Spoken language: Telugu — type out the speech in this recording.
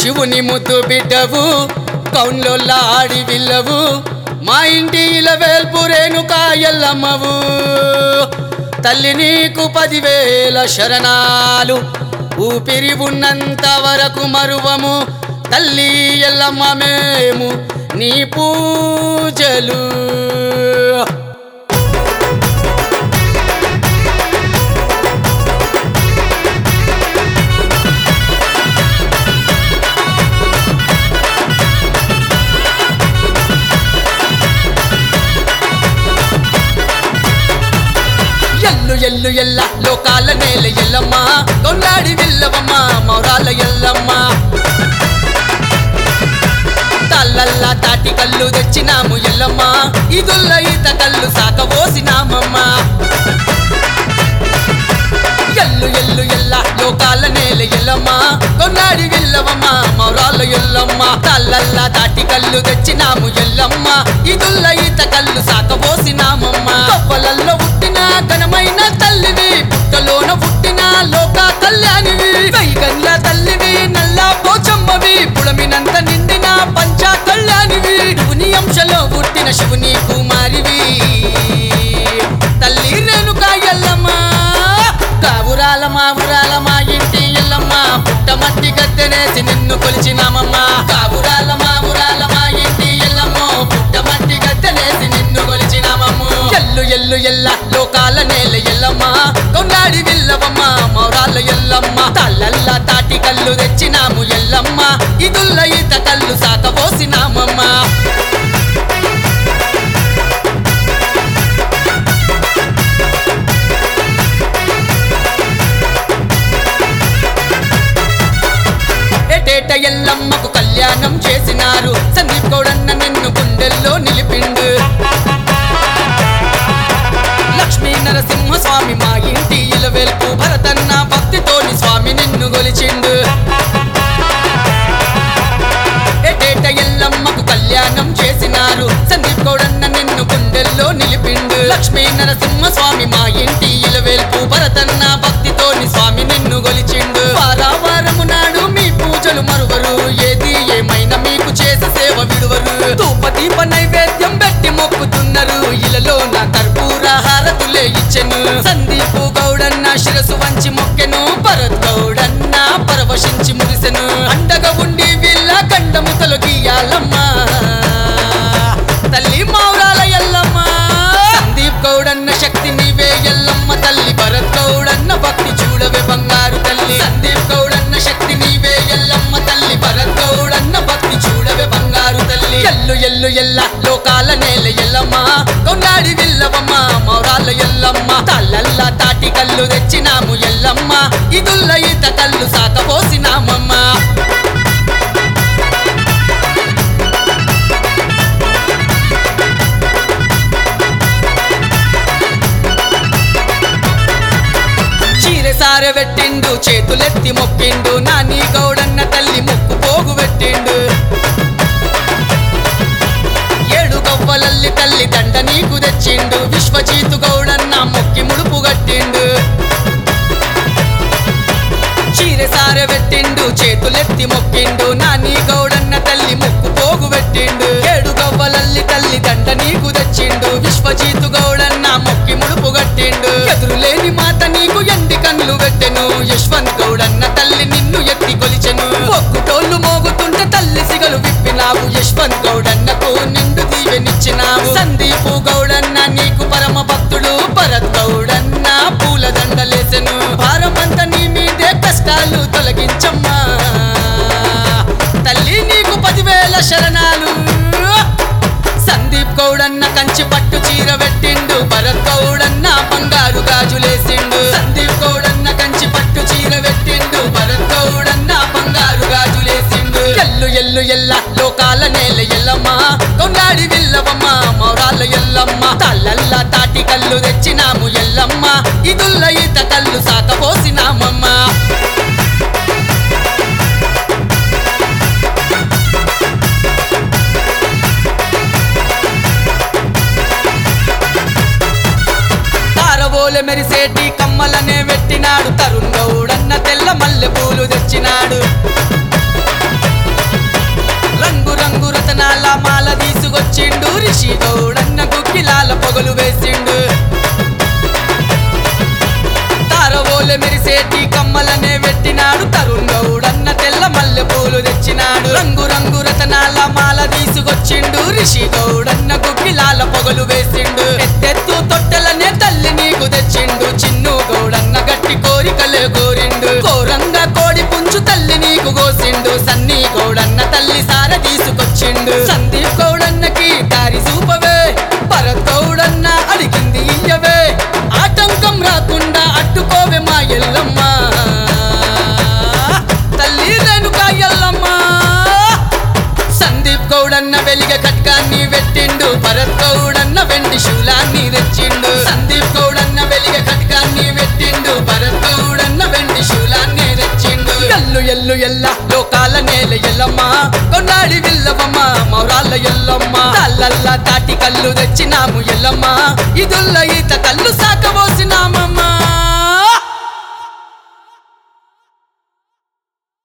శివుని ముద్దు బిడ్డవు కౌన్లో ఆడి విల్లవు మా ఇంటి ఇలవేల్పు రేణుకా ఎల్లమ్మవు తల్లి నీకు పదివేల శరణాలు ఊపిరి ఉన్నంత వరకు మరువము తల్లి ఎల్లమ్మ మేము నీ పూజలు ఎల్లు ఎల్లు ఎల్ల లోకాల నేల ఎల్లమ్మ కొల్లాడి విల్లవమ్మ మౌరాల ఎల్లమ్మ తల్లల్లా తాటి కళ్ళు తెచ్చినాము ఎల్లమ్మ ఇదుల్ల ఈత కళ్ళు సాకబోసినామమ్మ ఎల్లు ఎల్లు ఎల్ల లోకాల నేల ఎల్లమ్మ కొన్నాడి విల్లవమ్మ మౌరాల ఎల్లమ్మ తల్లల్లా తాటి కళ్ళు తెచ్చినాము ఎల్లమ్మ ఇదుల్ల ఈత కళ్ళు సాకబోసినామమ్మ కొప్పలల్లో పుట్టిన ఘనమైన తల్లివి పుట్టలోన పుట్టిన లోక కళ్యాణివి వైగన్ల తల్లివి నల్లా పోచమ్మవి పుడమినంత నిండిన పంచ కళ్యాణివి శివుని అంశలో పుట్టిన శివుని కుమారివి తల్లి రేణుకా ఎల్లమ్మ కావురాల మా ఊరాల మా ఇంటి ఎల్లమ్మ పుట్టమట్టి గద్దెనేసి నిన్ను కొలిచినామమ్మ కావురాల మా ఊరాల మా ఇంటి ఎల్లమ్మ పుట్టమట్టి గద్దెనేసి నిన్ను కొలిచినామమ్మ ఎల్లు ఎల్లు ఎల్ల లోకాల నేల ఎల్లమ్మ కొన్నాడి విల్లవమ్మ మౌరాల ఎల్లమ్మ తల్లల్ల తాటి కళ్ళు తెచ్చినాము ఎల్లమ్మ ఇదుల్ల ఈత కళ్ళు సాకబోసినామమ్మ ఎటేట ఎల్లమ్మకు కళ్యాణం చేసినారు సందీప్ గౌడన్న నిన్ను గుండెల్లో నిలిపిండు లక్ష్మీ నరసింహ స్వామి మా ఇంటి ఇలవెల్పు భరతన్న భక్తితోని స్వామి నిన్ను గొలిచిండు ఎటేట ఎల్లమ్మకు కళ్యాణం చేసినారు సందీప్ గౌడన్న నిన్ను గుండెల్లో నిలిపిండు లక్ష్మీ నరసింహ స్వామి మా ఇంటి ఇలవెల్పు భరతన్న భక్తితోని స్వామి నిన్ను గొలిచిండు వారావారము నాడు మీ పూజలు మరువరు ఏది ఏమైనా మీకు చేసే సేవ విడువరు ధూప దీప నైవేద్యం పెట్టి మొక్కుతున్నారు ఇలలో నా కర్పూర హారతులే ఇచ్చెను సందీపు గౌడన్న శిరసు వంచి మొక్కెను భరత్ గౌడన్న పరవశించి మురిసెను అండగా ఉండి వీళ్ళ కండము తొలగియాలమ్మా తల్లి మౌరాల ఎల్లమ్మ సందీప్ గౌడన్న శక్తి నీవే ఎల్లమ్మ తల్లి భరత్ గౌడన్న భక్తి చూడవే బంగారు తల్లి సందీప్ గౌడన్న శక్తి నీవే ఎల్లమ్మ తల్లి భరత్ గౌడన్న భక్తి చూడవే బంగారు తల్లి ఎల్లు ఎల్లు ఎల్ల లోకాల నేల ఎల్లమ్మ కొన్నాడి విల్లవమ్మ మౌరాల ఎల్లమ్మ తల్లల్ల తాటి కళ్ళు తెచ్చినాము ఎల్లమ్మ ఇదుల్ల ఈత కళ్ళు సాకబోసినామమ్మ చీరె సారె పెట్టిండు చేతులెత్తి మొక్కిండు నాని గౌడన్న తల్లి ముక్కు పోగు పెట్టిండు ఏడు గవ్వలల్లి తల్లి దండ నీకు తెచ్చిండు విశ్వజీతు గౌడన్న మొక్కి ముడుపు గట్టిండు చీరె సారె పెట్టిండు చేతులెత్తి మొక్కిండు నాని గౌడన్న తల్లి ముక్కు పోగు పెట్టిండు ఏడు గవ్వలల్లి తల్లి దండ నీకు తెచ్చిండు విశ్వజీతు గౌడన్న మొక్కి ముడుపు గట్టిండు ఎదురులేని మాత నీకు ఎండి కన్నులు పెట్టెను యశ్వంత్ గౌడన్న తల్లి నిన్ను ఎత్తి కొలిచెను ఒక్కుటోళ్ళు మోగుతుంటే తల్లి సిగలు విప్పినావు యశ్వంత్ గౌడన్నకు నిండు దీవెనిచ్చినావు సందీపు గౌడన్న నీకు పరమ భక్తుడు భరత్ గౌడన్న పూల దండలేసెను భారమంతా నీ మీదే కష్టాలు తొలగించమ్మా తల్లి నీకు పదివేల శరణాలు సందీప్ గౌడన్న కంచి పట్టు చీర పెట్టిండు భరత్ గౌడన్న బంగారు గాజులేసిండు సందీప్ గౌడన్న కంచి పట్టు చీర పెట్టిండు భరత్ గౌడన్న బంగారు గాజులేసిండు ఎల్లు ఎల్లు ఎల్ల లోకాల నేల ఎల్లమ్మ కొన్నాడి విల్లవమ్మ మౌరాల ఎల్లమ్మ తల్లల్ల తాటి కళ్ళు తెచ్చినాము ఎల్లమ్మ ఇదుల్ల ఈత కళ్ళు సాకబోసినామమ్మ తారబోలె మెరిసేటి కమ్మలనే పెట్టినాడు తరుణ్ గౌడన్న తెల్ల మల్లె పూలు తెచ్చినాడు రిషి గౌడన్న గుక్కిలాల పొగలు వేసిండు తారవోలె మెరిసేటి కమ్మలనే పెట్టినాడు తరుణ్ గౌడన్న తెల్ల మల్లె పూలు తెచ్చినాడు రంగు రంగు రతనాల మాల తీసుకొచ్చిండు రిషి గౌడన్న గుక్కిలాల పొగలు వేసిండు ఎత్తెత్తు తొట్టెలనే తల్లి నీకు తెచ్చిండు చిన్ను గౌడన్న గట్టి కోరికలే కోరిండు కోరంగా కోడి పుంజు తల్లి నీకు కోసిండు సన్నీ గౌడన్న తల్లి సార తీసుకొచ్చిండు సందీప్ గౌడన్నకి దారి చూపవే భరత్ గౌడన్న అడిగింది ఇయ్యవే ఆటంకం రాకుండా అడ్డుకోవే మా ఎల్లమ్మ తల్లి రేణుక ఎల్లమ్మ సందీప్ గౌడన్న వెలిగ కట్కాన్ని పెట్టిండు భరత్ గౌడన్న వెండి శూలాన్ని తెచ్చిండు సందీప్ గౌడన్న వెలిగ కట్కాన్ని పెట్టిండు భరత్ గౌడన్న వెండి శూలాన్ని తెచ్చిండు ఎల్లు ఎల్లు ఎల్ల లోకాల నేల ఎల్లమ్మ కొన్నాడి విల్లవమ్మ మౌరాళ్ళ ఎల్లమ్మ తల్లల్లా తాటి కళ్ళు తెచ్చినాము ఎల్లమ్మ ఇదుల్ల ఈత కళ్ళు సాకబోసినామమ్మ